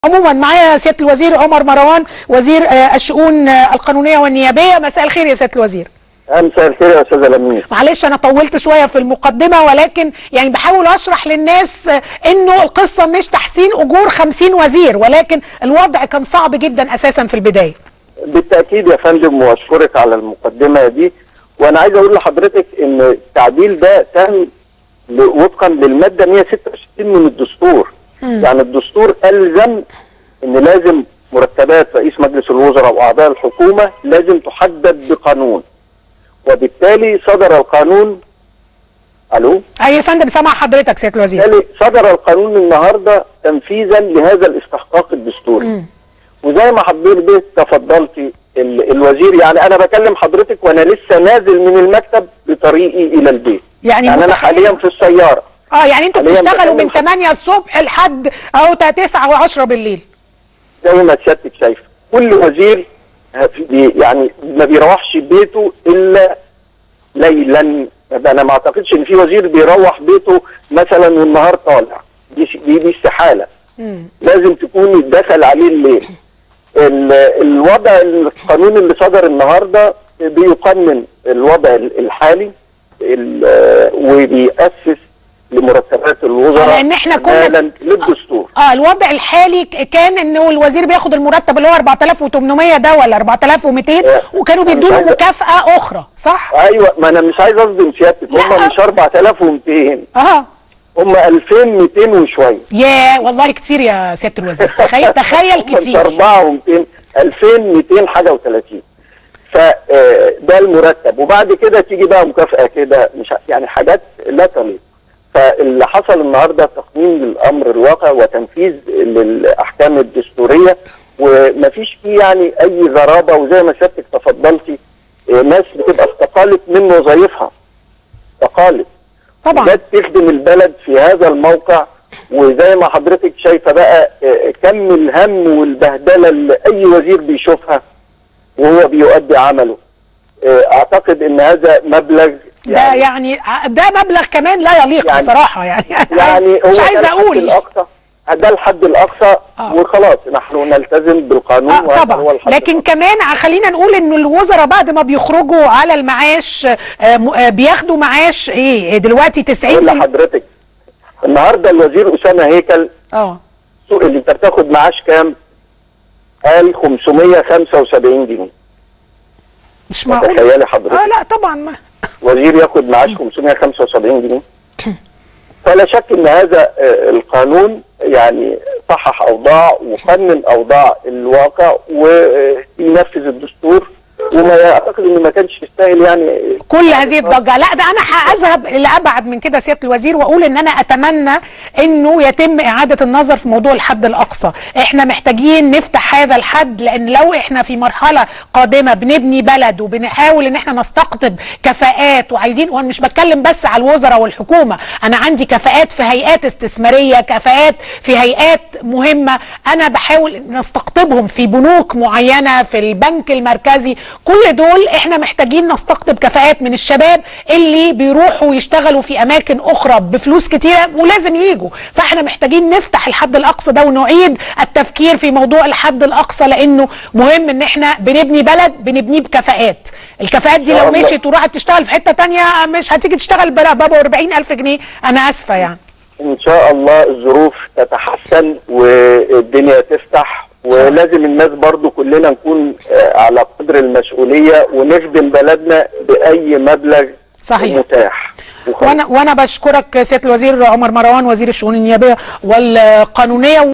عموما معايا سياده الوزير عمر مروان وزير آه، الشؤون آه، القانونيه والنيابيه مساء الخير يا سياده الوزير مساء الخير يا استاذه لميس معلش انا طولت شويه في المقدمه ولكن يعني بحاول اشرح للناس آه، انه القصه مش تحسين اجور 50 وزير ولكن الوضع كان صعب جدا اساسا في البدايه بالتاكيد يا فندم واشكرك على المقدمه دي وانا عايز اقول لحضرتك ان التعديل ده تم ل- وفقا للماده 166 من الدستور يعني الدستور الزم ان لازم مرتبات رئيس مجلس الوزراء واعضاء الحكومه لازم تحدد بقانون وبالتالي صدر القانون الو اي يا فندم سامع حضرتك سياده الوزير بالتالي صدر القانون النهارده تنفيذا لهذا الاستحقاق الدستوري مم. وزي ما حضرتك تفضلتي ال- الوزير يعني انا بكلم حضرتك وانا لسه نازل من المكتب بطريقي الى البيت يعني يعني انا متخيل- حاليا في السياره اه يعني انتوا حالياً بتشتغلوا من بكلم 8 الصبح لحد اهو 9 و10 بالليل زي ما سيادتك شايفه كل وزير هت- بي- يعني ما بيروحش بيته الا ليلا ده انا ما اعتقدش ان في وزير بيروح بيته مثلا والنهار طالع دي ش- دي, دي استحاله مم. لازم تكون دخل عليه الليل ال- الوضع القانون اللي صدر النهارده بيقنن الوضع ال- الحالي ال- وبيأسس لمرتبات الوزراء لأن إحنا كنا- كمالاً للدستور اه الوضع الحالي ك- كان انه الوزير بياخد المرتب اللي هو 4800 ده ولا 4200 آه، وكانوا أنا بيدوا مش له عايز- مكافاه اخرى صح؟ ايوه ما انا مش عايز اصدم سيادتك لا. هم مش 4200 اه هم 2200 وشويه ياه والله كتير يا سياده الوزير تخيل تخيل هم مش كتير 4200 2200 حاجه و30 فده المرتب وبعد كده تيجي بقى مكافاه كده مش ع- يعني حاجات لا تليق فاللي حصل النهارده تقنين للامر الواقع وتنفيذ للاحكام الدستوريه ومفيش فيه يعني اي غرابه وزي ما سيادتك تفضلتي آه، ناس بتبقى استقالت من وظائفها استقالت طبعا جت تخدم البلد في هذا الموقع وزي ما حضرتك شايفه بقى آه، كم الهم والبهدله اللي اي وزير بيشوفها وهو بيؤدي عمله آه، اعتقد ان هذا مبلغ ده يعني ع- ده مبلغ كمان لا يليق يعني- بصراحه يعني يعني هو مش ده عايزه الحد اقول الاقصى ده الحد الاقصى آه. وخلاص نحن نلتزم بالقانون آه وهذا هو طبعا الحد لكن كمان ع- خلينا نقول انه الوزراء بعد ما بيخرجوا على المعاش آه، م- آه، بياخدوا معاش ايه دلوقتي 90 اقول في لحضرتك النهارده الوزير اسامه هيكل اه سوق اللي انت بتاخد معاش كام؟ قال 575 جنيه مش معقول تخيلي حضرتك اه لا طبعا ما وزير ياخد معاش 575 جنيه فلا شك ان هذا آه، القانون يعني صحح اوضاع وقنن اوضاع الواقع وينفذ الدستور وما اعتقد انه ما كانش يستاهل يعني كل هذه الضجه لا ده انا هذهب لابعد من كده سياده الوزير واقول ان انا اتمنى انه يتم اعاده النظر في موضوع الحد الاقصى احنا محتاجين نفتح هذا الحد لان لو احنا في مرحله قادمه بنبني بلد وبنحاول ان احنا نستقطب كفاءات وعايزين وانا مش بتكلم بس على الوزراء والحكومه انا عندي كفاءات في هيئات استثماريه كفاءات في هيئات مهمه انا بحاول نستقطبهم في بنوك معينه في البنك المركزي كل دول احنا محتاجين نستقطب كفاءات من الشباب اللي بيروحوا يشتغلوا في اماكن اخرى بفلوس كتيره ولازم يجوا فاحنا محتاجين نفتح الحد الاقصى ده ونعيد التفكير في موضوع الحد الاقصى لانه مهم ان احنا بنبني بلد بنبنيه بكفاءات الكفاءات دي يا لو الله. مشيت وراحت تشتغل في حته تانية مش هتيجي تشتغل بابا 40000 جنيه انا اسفه يعني ان شاء الله الظروف تتحسن والدنيا تفتح ولازم الناس برضو كلنا نكون آه، على قدر المسؤوليه ونخدم بلدنا باي مبلغ صحيح. متاح وخلاص. وانا وانا بشكرك سياده الوزير عمر مروان وزير الشؤون النيابيه والقانونيه